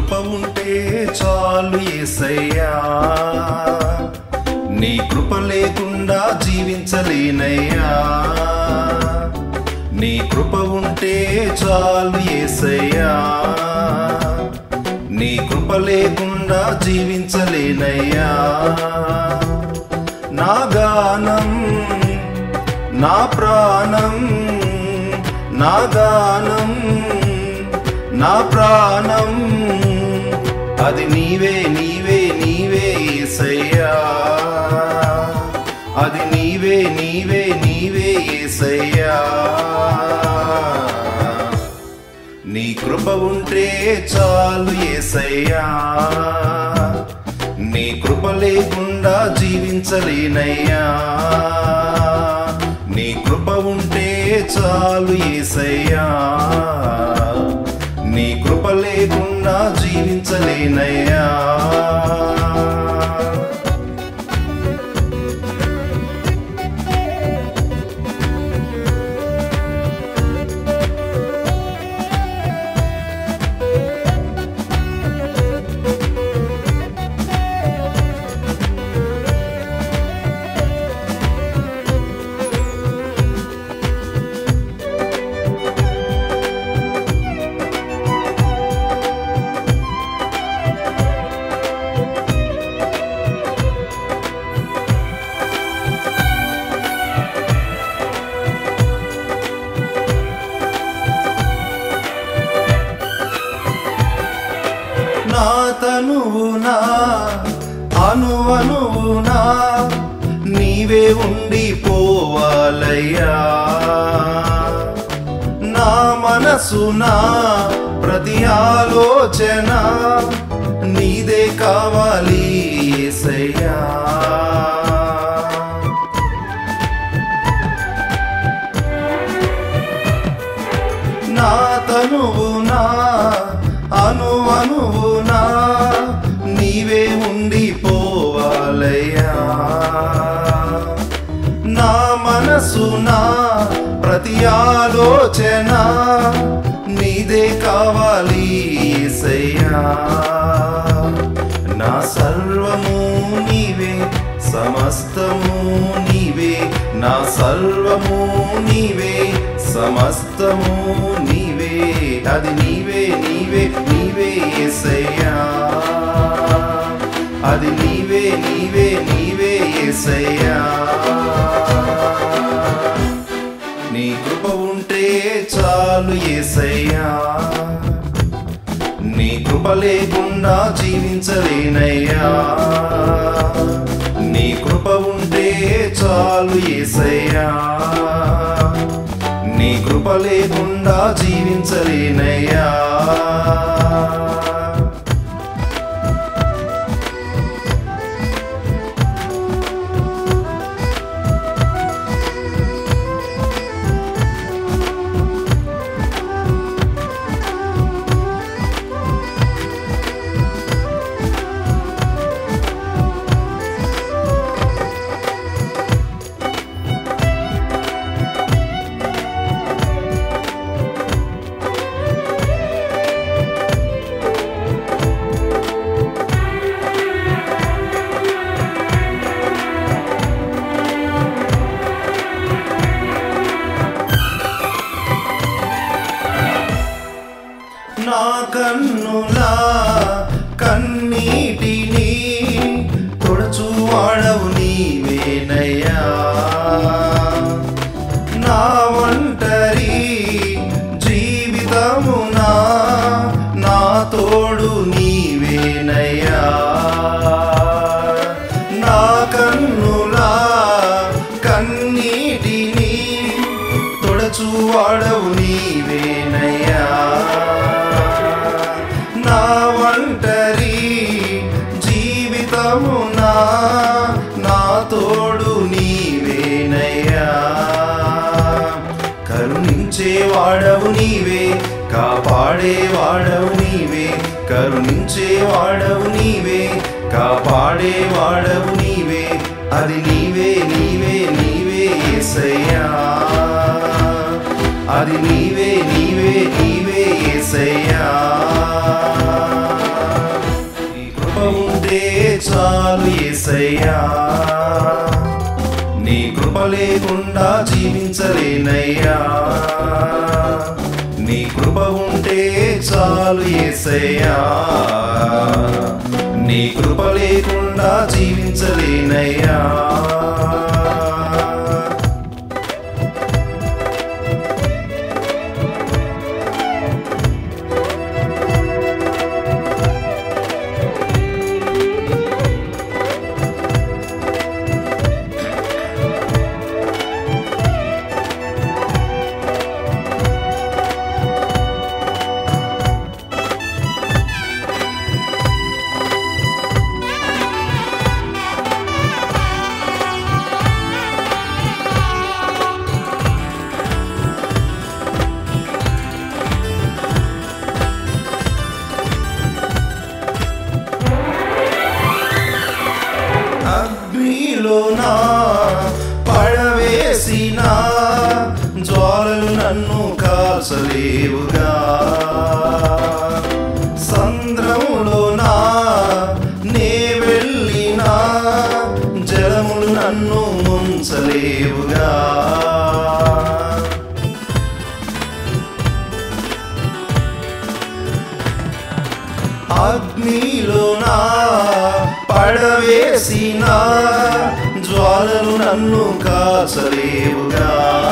కృప ఉంటే చాలు ఏసయ్యా నీ కృప లేకుండా జీవించలేనయ్యా నీ కృప ఉంటే చాలు ఏసయ్యా నీ కృప లేకుండా జీవించలేనయ్యా నా గానం నా ప్రాణం నా గానం నా ప్రాణం అది నీవే నీవే నీవే ఏసయ్యా అది నీవే నీవే నీవే ఏసయ్యా నీ కృప ఉంటే చాలు ఏసయ్యా నీ కృప లేకుండా జీవించలేనయ్యా నీ కృప ఉంటే చాలు ఏసయ్యా నీ కృప లేకుండా జీవించలేనయ్యా నా తనువునా అనువనువునా నీవే ఉండిపోవాలయ్యా నా మనసునా ప్రతి ఆలోచన నీదే కావాలి ఏసయ్యా నా తనువునా అను అనువునా నీవే ఉండిపోవాలయ్యా నా మనసునా ప్రతి ఆలోచన నీదే కావాలి ఏసయ్యా నా సర్వము నీవే సమస్తము నీవే నా సర్వము నీవే సమస్తము నీవే అది నీవే నీవే నీవే ఏసయ్యా అది నీవే నీవే నీవే ఏసయ్యా నీ కృప ఉంటే చాలు ఏసయ్యా నీ కృప లేకుండా జీవించలేనయ్యా నీ కృప ఉంటే చాలు ఏసయ్యా నీ కృప లేకుండా జీవించలేనయ్యా నా కన్నులా కన్నీటిని తుడచువాడవు నీవేనయ్యా నా ఒంటరి జీవితమునా నా తోడు నీవేనయ్యా నా కన్నులా కన్నీటిని తొడచువాడవు నీవేనయ్యా నా ఒంటరి జీవితమునా నా తోడు నీవేనయ్యా కరుణించేవాడవు నీవే కాపాడేవాడవు నీవే కరుణించేవాడవు నీవే కాపాడేవాడవు నీవే అది నీవే నీవే నీవే ఏసయ్యా అది నీవే నీవే నీవే ఏసయ్యా ఏసయ్యా నీ కృప లేకుండా జీవించలేనయ్యా నీ కృప ఉంటే చాలు ఏసయ్యా నీ కృప లేకుండా జీవించలేనయ్యా అగ్నిలోనా పడవేసిన జ్వాలలు నన్ను కాల్చలేవుగా సంద్రములోనా నే వెళ్ళినా జలములు నన్ను ముంచలేవుగా అగ్నిలోనా పడవేసిన జ్వాలలు నన్ను కాసలేవుగా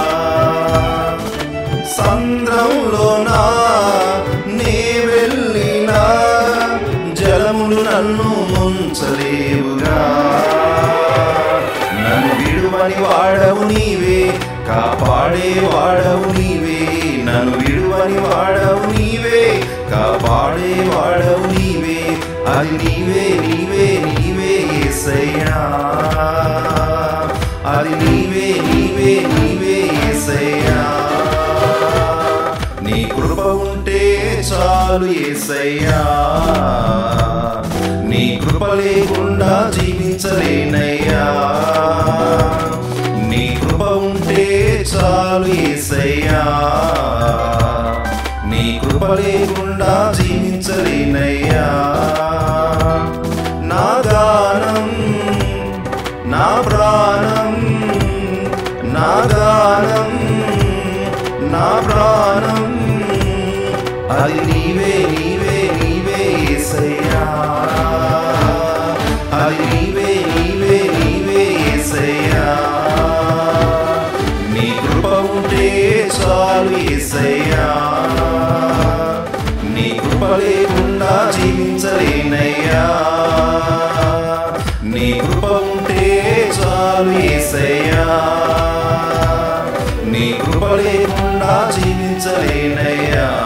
సంద్రంలోనా నే వెళ్ళిన జలములు నన్ను ముంచలేవుగా నన్ను విడువని వాడవు నీవే కాపాడే వాడవు నీవే నన్ను విడువని వాడవు నీవే కాపాడే వాడవు నీవే అది నీవే నీవే నీవే ఏసయ్యా అది నీవే నీవే నీవే ఏసయ్యా నీ కృప ఉంటే చాలు ఏసయ్యా నీ కృప లేకుండా జీవించలేనయ్యా నీ కృప ఉంటే చాలు ఏసయ్యా నీ కృప లేకుండా జీవించలేనయ్యా నా గానం నా ప్రాణం నా గానం నా ప్రాణం అది నీవే నీవే నీవే ఏసయ్యా అది నీవే నీవే నీవే ఏసయ్యా నీ కృప ఉంటే చాలు ఏసయ్యా నీ కృప లేకుండా జీవించలేనయ్యా నీ కృప ఉంటే చాలు ఏసయ్యా నీ కృప లేకుండా జీవించలేనయ్యా